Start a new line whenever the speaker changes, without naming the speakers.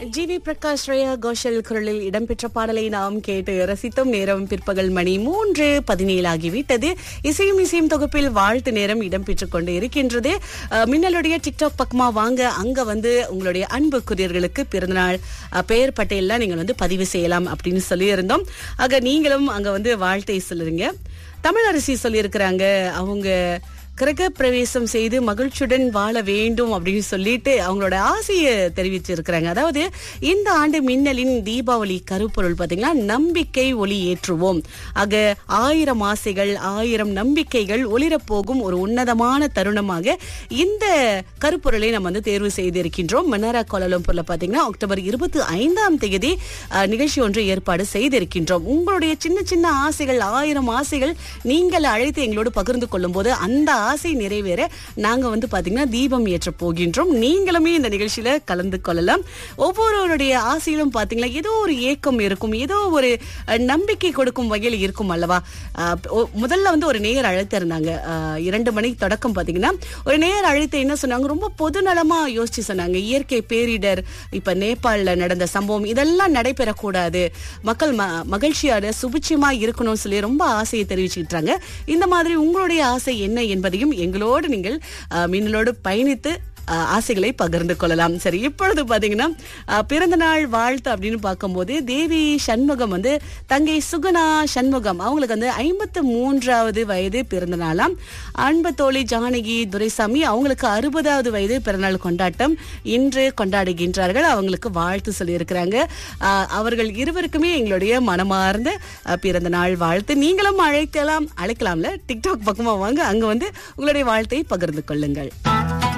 G V Prakash Shreya Ghoshal குரலில் இடம்பெற்ற பாடலை நாம் கேட்டு ரசித்தோம் நேரம் பிற்பகல் மணி மூன்று பதினேழு ஆகிவிட்டது இசையும் இசையும் தொகுப்பில் வாழ்த்து நேரம் இடம்பெற்றுக் கொண்டு இருக்கின்றது அஹ், மின்னலுடைய டிக்டாக் பக்கமா வாங்க அங்க வந்து உங்களுடைய அன்புக்குரியர்களுக்கு பிறந்தநாள் அஹ், பெயர் பட்டியல்லாம் நீங்கள் வந்து பதிவு செய்யலாம் அப்படின்னு சொல்லியிருந்தோம் ஆக நீங்களும் அங்க வந்து வாழ்த்தை சொல்லுறீங்க தமிழரசி சொல்லியிருக்கிறாங்க அவங்க கிரக பிரவேசம் செய்து மகிழ்ச்சியுடன் வாழ வேண்டும் அப்படின்னு சொல்லிட்டு அவங்களோட ஆசையை தெரிவிச்சிருக்கிறாங்க அதாவது இந்த ஆண்டு மின்னலின் தீபாவளி கருப்பொருள் பாத்தீங்கன்னா நம்பிக்கை ஒளி ஏற்றுவோம் ஆக ஆயிரம் ஆசைகள் ஆயிரம் நம்பிக்கைகள் ஒளிரப்போகும் ஒரு உன்னதமான தருணமாக இந்த கருப்பொருளை நம்ம வந்து தேர்வு செய்திருக்கின்றோம் மன்னாரா கோலாலம்பூர்ல பாத்தீங்கன்னா அக்டோபர் இருபத்தி ஐந்தாம் தேதி அஹ், நிகழ்ச்சி ஒன்று ஏற்பாடு செய்திருக்கின்றோம் உங்களுடைய சின்ன சின்ன ஆசைகள் ஆயிரம் ஆசைகள் நீங்கள் அழைத்து எங்களோடு பகிர்ந்து கொள்ளும் போது அந்த ஆசை நிறைவேற நாங்க வந்து பாத்தீங்கன்னா தீபம் ஏற்ற போகின்றோம் நீங்களுமே இந்த நிகழ்ச்சியில கலந்து கொள்ளலாம் ஒவ்வொருவருடைய ஆசையிலும் பாத்தீங்கன்னா ஏதோ ஒரு ஏக்கம் இருக்கும் ஏதோ ஒரு அஹ், நம்பிக்கை கொடுக்கும் வகையில் இருக்கும் அல்லவா அஹ், ஒ- முதல்ல வந்து ஒரு நேயர் அழைத்திருந்தாங்க அஹ், இரண்டு மணிக்கு தொடக்கம் பாத்தீங்கன்னா ஒரு நேயர் அழைத்து என்ன சொன்னாங்க ரொம்ப பொதுநலமா யோசிச்சு சொன்னாங்க இயற்கை பேரிடர் இப்ப நேபாள்ல நடந்த சம்பவம் இதெல்லாம் நடைபெறக்கூடாது மக்கள் ம- மகிழ்ச்சியோட சுபிட்சமா இருக்கணும்னு சொல்லி ரொம்ப ஆசையை தெரிவிச்சுக்கிட்டாங்க இந்த மாதிரி உங்களுடைய ஆசை என்ன என்பதையும் எங்களோடு நீங்கள் அஹ், மின்னலோடு பயணித்து அஹ், ஆசைகளை பகிர்ந்து கொள்ளலாம் சரி இப்பொழுது பாத்தீங்கன்னா அஹ், பிறந்த நாள் வாழ்த்து அப்படின்னு பார்க்கும்போது தேவி சண்முகம் வந்து தங்கை சுகுணா சண்முகம் அவங்களுக்கு வந்து ஐம்பத்து மூன்றாவது வயது பிறந்த நாளாம் அன்பு தோழி ஜானகி துரைசாமி அவங்களுக்கு அறுபதாவது வயது பிறந்தநாள் கொண்டாட்டம் இன்று கொண்டாடுகின்றார்கள் அவங்களுக்கு வாழ்த்து சொல்லியிருக்கிறாங்க அஹ், அவர்கள் இருவருக்குமே எங்களுடைய மனமார்ந்த அஹ், பிறந்த நாள் வாழ்த்து நீங்களும் அழைக்கலாம் அழைக்கலாம்ல டிக்டாக் பக்கமா வாங்க அங்க வந்து உங்களுடைய வாழ்த்தை பகிர்ந்து கொள்ளுங்கள்